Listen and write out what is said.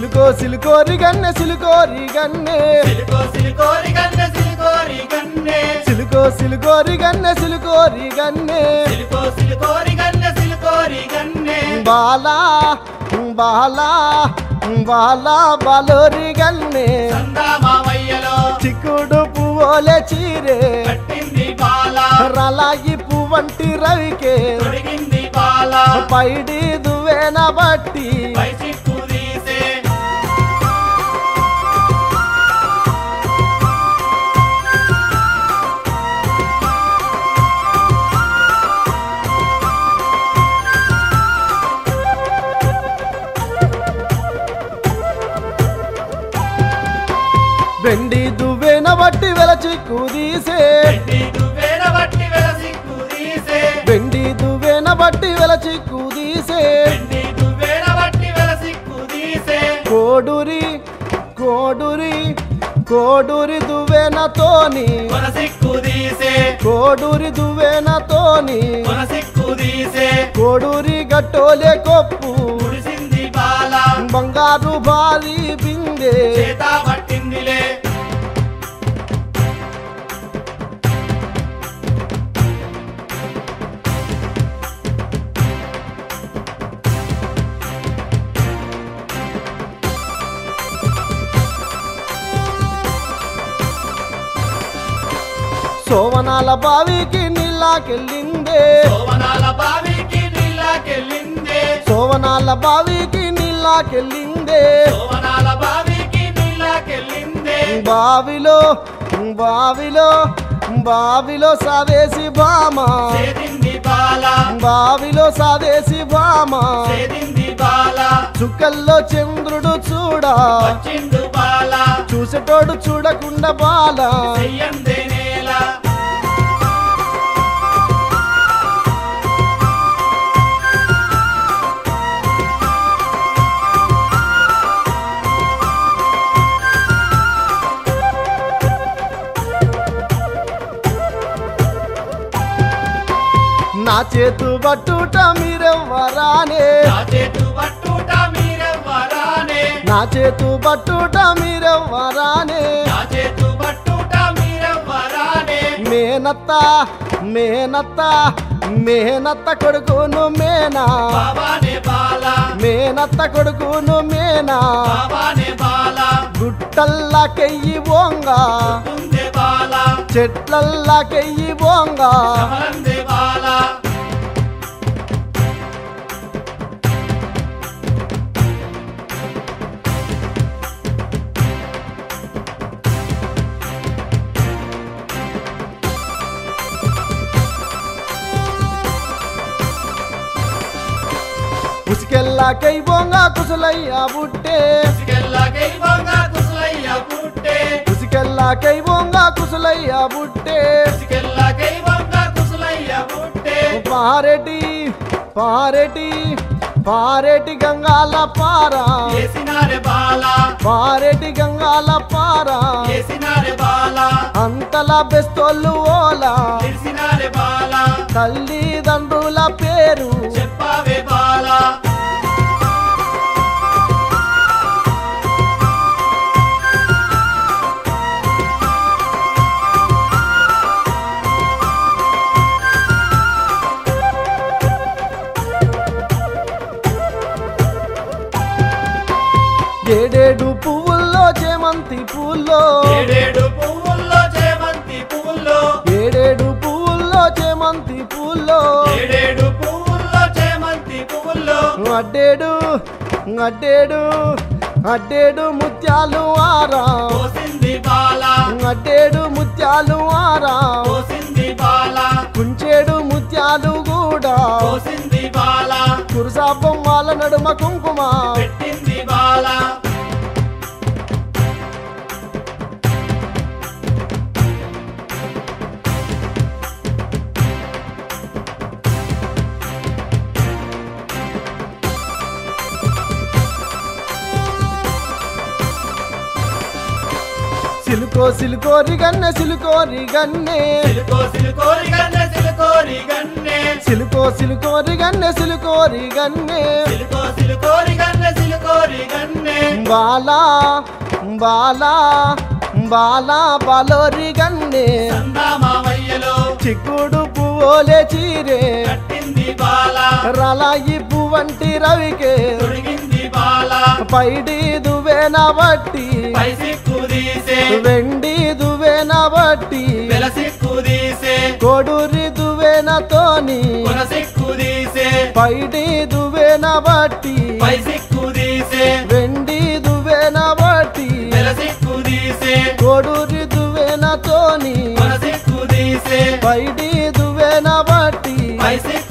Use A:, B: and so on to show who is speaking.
A: సిలుకో సిలుకోరి గన్నె సిలుకోరి గన్నె
B: సిలుకో సిలుకోరి గన్నె సిలుకోరి గన్నె
A: సిలుకో సిలుకోరి గన్నె సిలుకోరి గన్నె
B: సిలుకో సిలుకోరి గన్నె సిలుకోరి గన్నె
A: బాలా బాలా బాలా బాలోరి గన్నె
B: సందా మామయ్యలో
A: చిక్కుడు పువ్వులే చీరే
B: కట్టింది బాల
A: రలాగి పువ్వంటి రవికే
B: తొడిగింది బాల
A: పైడి దువ్వేన బట్టి
B: పై సిక్కు తీసే
A: వెండి దువ్వేన బట్టి వెలచి కుదీసే
B: పెట్టి దువ్వేన బట్టి వెల సిక్కు తీసే
A: వెండి దువ్వేన బట్టి వెలచి కుదీసే
B: పెట్టి దువ్వేన బట్టి వెల సిక్కు తీసే
A: కోడురి కోడురి కోడురి దువ్వేనతోని
B: కొన సిక్కు తీసే
A: కోడూరి దువ్వేనతోని
B: కొన సిక్కు తీసే
A: కోడూరి గట్టోలే కొప్పు
B: కుడిసింది బాల
A: బంగారు భారీ బిందె
B: చేత పట్టిందిలే
A: సోవనాల బావికి నీళ్ళకెళ్ళిందే
B: సోమనాల బావికి నీళ్ళకెళ్ళిందే
A: సోవనాల బావికి నీళ్ళకెళ్ళిందే
B: సోమనాల బావికి నీళ్ళకెళ్ళిందే
A: బావిలో బావిలో బావిలో సావేసి బామ
B: చేదింది బాల
A: బావిలో సావేసి బామ
B: చేదింది బాల
A: చుక్కల్లో చంద్రుడు చూడా
B: వచ్చిండు బాల
A: చూసేటోడు చూడకుండా బాల
B: చెయ్యందే నేల
A: నా చేతు బట్టుట మీరెవ్వరానే
B: నా చేతు పట్టుట మీరెవ్వరానే
A: నా చేతు బట్టుట మీరెవ్వరానే
B: నా చేతు పట్టుట మీరెవ్వరానే
A: మేనత్త మేనత్త మేనత్త కొడుకును మేనా
B: బాబానే బాల
A: మేనత్త కొడుకును మేనా
B: బాబానే బాల
A: గుట్టల్లాకెయ్యి బోంగా
B: ఉందే బాల
A: చెట్లల్లాకెయ్యి బోంగా
B: కమలందే బాల
A: ఉసికెల్లాకై బోంగా కుసులయ్య బుట్టే
B: ఇసుకెళ్ళకై బొంగ కుసులయ్య పుట్టే
A: ఉసికెల్లాకై బోంగా కుసులయ్య బుట్టే
B: ఇసుకెళ్ళకై బొంగ కుసులయ్య పుట్టే
A: పారెటి పారెటి పారెటి గంగాల పారా
B: చేసినారే బాల
A: పారెటి గంగాల పారా
B: చేసినారే బాల
A: అంతలా బెస్తోళ్ళు ఓలా
B: తెలిసినారే బాల
A: తల్లిదండ్రుల పేరు
B: చెప్పావే బాల
A: ఏడేడు పువ్వుల్లో చేమంతి పూల్లో
B: ఏడేడు పువ్వుల్లో చేమంతి పువ్వుల్లో
A: ఏడేడు పువ్వుల్లో చేమంతి పూల్లో
B: ఏడేడు పువ్వుల్లో చేమంతి పువ్వుల్లో
A: అడ్డేడు అడ్డేడు అడ్డేడు ముత్యాలు ఆరా
B: పోసింది బాల
A: అడ్డేడు ముత్యాలు ఆరా
B: పోసింది బాల
A: కుంచేడు ముత్యాలు కూడా
B: పోసింది బాల
A: కురుసా బొమ్మల నడుమ కుంకుమ
B: పెట్టింది బాల
A: సిలుకో సిలుకోరి గన్నె సిలుకోరి గన్నె
B: సిలుకో సిలుకోరి గన్నె సిలుకోరి గన్నె
A: సిలుకో సిలుకోరి గన్నె సిలుకోరి గన్నె
B: సిలుకో సిలుకోరి గన్నె సిలుకోరి గన్నె
A: బాలా బాలా బాలా బలోరి గన్నే
B: సందామామయ్యలో
A: చిక్కుడు పువ్వులే చీరే
B: కట్టింది బాల
A: రలాయి పువ్వంటి రవికే
B: తొడిగింది బాల
A: పైడి దువ్వేన బట్టి
B: పైసి కుదీసే
A: వెండి దువ్వేన బట్టి
B: వెలసి కుదీసే
A: కొడురి దువ్వేన తోని
B: కొనసి కుదీసే
A: పైడి దువ్వేన బట్టి
B: పైసి కుదీసే
A: వెండి దువ్వేన బట్టి
B: వెలసి కుదీసే
A: కొడురి దువ్వేన తోని
B: కొనసి కుదీసే
A: పైడి దువ్వేన బట్టి
B: పైసి